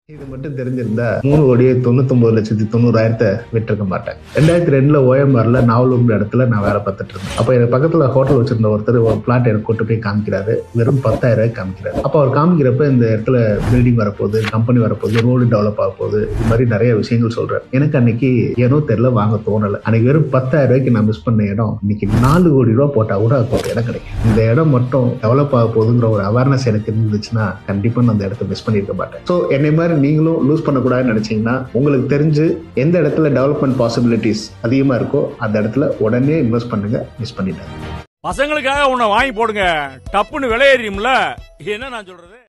இது மட்டும் தெரிஞ்சிருந்தா மூணு கோடியே தொண்ணூத்தொன்பது லட்சத்தி தொண்ணூறாயிரத்தை விட்டிருக்க மாட்டேன் ரெண்டாயிரத்தி ரெண்டுல ஓஎம்ஆர்ல நாவலூர் இடத்துல நான் வேலை பார்த்துட்டு இருந்தேன் அப்ப எனக்கு பக்கத்துல ஹோட்டல் வச்சிருந்த ஒருத்தர் ஒரு பிளாட் எனக்கு கூட்டு போய் காமிக்கிறாரு வெறும் பத்தாயிரம் ரூபாய் காமிக்கிறாரு அப்ப அவர் காமிக்கிறப்ப இந்த இடத்துல பில்டிங் வரப்போகுது கம்பெனி வரப்போகுது ரோடு டெவலப் ஆக போகுது இது மாதிரி நிறைய விஷயங்கள் சொல்றாரு எனக்கு அன்னைக்கு ஏனோ தெரியல வாங்க தோணல அன்னைக்கு வெறும் பத்தாயிரம் ரூபாய்க்கு நான் மிஸ் பண்ண இடம் இன்னைக்கு நாலு கோடி ரூபாய் போட்டா கூட அதுக்கு ஒரு இடம் கிடைக்கும் இந்த இடம் மட்டும் டெவலப் ஆக போகுதுங்கிற ஒரு அவேர்னஸ் எனக்கு இருந்துச்சுன்னா கண்டிப்பா நான் அந்த இடத்த மிஸ் பண்ணியிருக்க மாட்டேன் ஸோ என்னை மாதிரி நீங்களும் லூஸ் பண்ணக்கூடாதுன்னு நினைச்சீங்கன்னா உங்களுக்கு தெரிஞ்சு எந்த இடத்துல டெவலப்மெண்ட் பாசிபிலிட்டிஸ் அதிகமா இருக்கோ அந்த இடத்துல உடனே இன்வெஸ்ட் பண்ணுங்க மிஸ் பண்ணிட்டாங்க பசங்களுக்காக உன்னை வாங்கி போடுங்க டப்புன்னு விலையேறியும்ல என்ன நான் சொல்றது